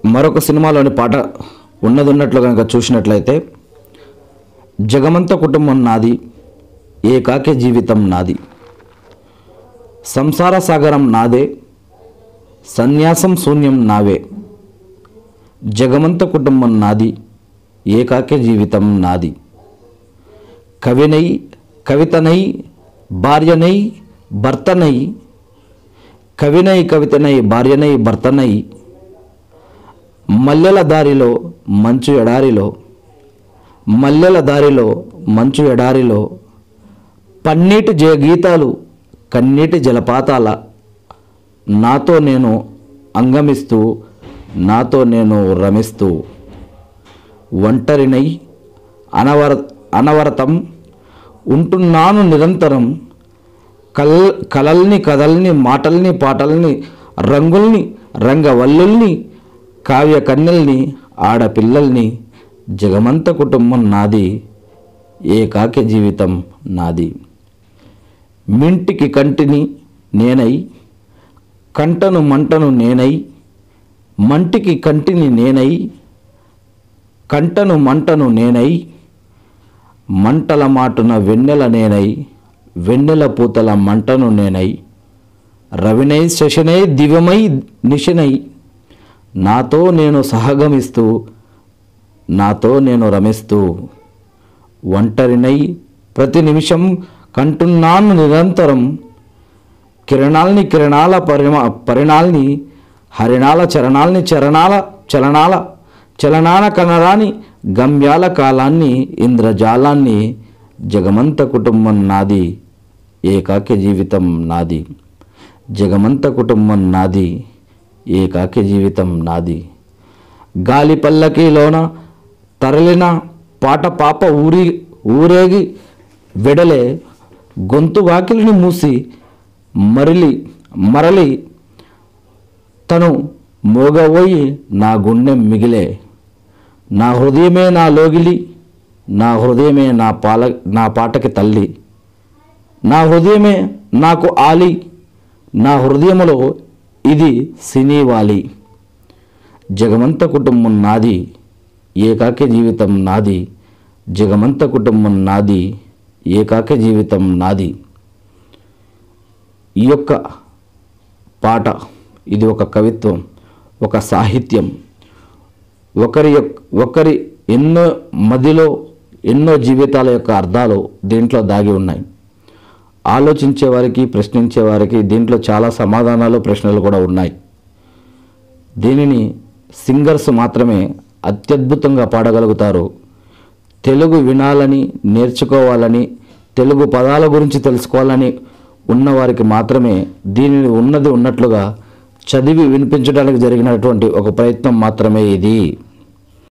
మరొక సినిమాలోని పాట ఉన్నది ఉన్నట్లు కనుక చూసినట్లయితే జగమంత కుటుంబం నాది ఏకాకి జీవితం నాది సంసార సాగరం నాదే సన్యాసం శూన్యం నావే జగమంత కుటుంబం నాది ఏకాకి జీవితం నాది కవినై కవితనై భార్యనై భర్తనై కవినై కవితనై భార్యనై భర్తనై మల్లెల దారిలో మంచు ఎడారిలో మల్లెల దారిలో మంచు ఎడారిలో పన్నీటి జయ గీతాలు కన్నీటి జలపాతాల నాతో నేను అంగమిస్తూ నాతో నేను రమిస్తూ ఒంటరినై అనవర అనవరతం ఉంటున్నాను నిరంతరం కల్ కలల్ని కథల్ని మాటల్ని పాటల్ని రంగుల్ని రంగవల్లుల్ని కావ్య కన్నెల్ని ఆడపిల్లల్ని జగమంత కుటుంబం నాది ఏకాకి జీవితం నాది మింటికి కంటిని నేనై కంటను మంటను నేనై మంటికి కంటిని నేనై కంటను మంటను నేనై మంటల మాటున వెన్నెల నేనై వెన్నెల పూతల మంటను నేనై రవినై శశనై దివ్యమై నిశనై నాతో నేను సహగమిస్తూ నాతో నేను రమిస్తూ ఒంటరినై ప్రతి నిమిషం కంటున్నాను నిరంతరం కిరణాల్ని కిరణాల పరిమ పరిణాల్ని హరిణాల చరణాల్ని చరణాల చలనాల చలనాల కనరాని గమ్యాల కాలాన్ని ఇంద్రజాలాన్ని జగమంత కుటుంబం నాది ఏకాకి జీవితం నాది జగమంత కుటుంబం నాది ఏకాకి జీవితం నాది గాలి పల్లకిలోన తరలిన పాట పాప ఊరి ఊరేగి వెడలే గొంతు వాకిలిని మూసి మరలి మరలి తను మోగబోయి నా గుండె మిగిలే నా హృదయమే నా లోగిలి నా హృదయమే నా పాల నా పాటకి తల్లి నా హృదయమే నాకు ఆలి నా హృదయములో ఇది సినీవాలి జగమంత కుటుంబం నాది ఏకాకి జీవితం నాది జగమంత కుటుంబం నాది ఏకాకి జీవితం నాది ఈ యొక్క పాట ఇది ఒక కవిత్వం ఒక సాహిత్యం ఒకరి యొక్క ఒకరి ఎన్నో మదిలో ఎన్నో జీవితాల యొక్క అర్థాలు దీంట్లో దాగి ఉన్నాయి ఆలోచించే వారికి ప్రశ్నించే వారికి దీంట్లో చాలా సమాధానాలు ప్రశ్నలు కూడా ఉన్నాయి దీనిని సింగర్స్ మాత్రమే అత్యద్భుతంగా పాడగలుగుతారు తెలుగు వినాలని నేర్చుకోవాలని తెలుగు పదాల గురించి తెలుసుకోవాలని ఉన్నవారికి మాత్రమే దీనిని ఉన్నది ఉన్నట్లుగా చదివి వినిపించడానికి జరిగినటువంటి ఒక ప్రయత్నం మాత్రమే ఇది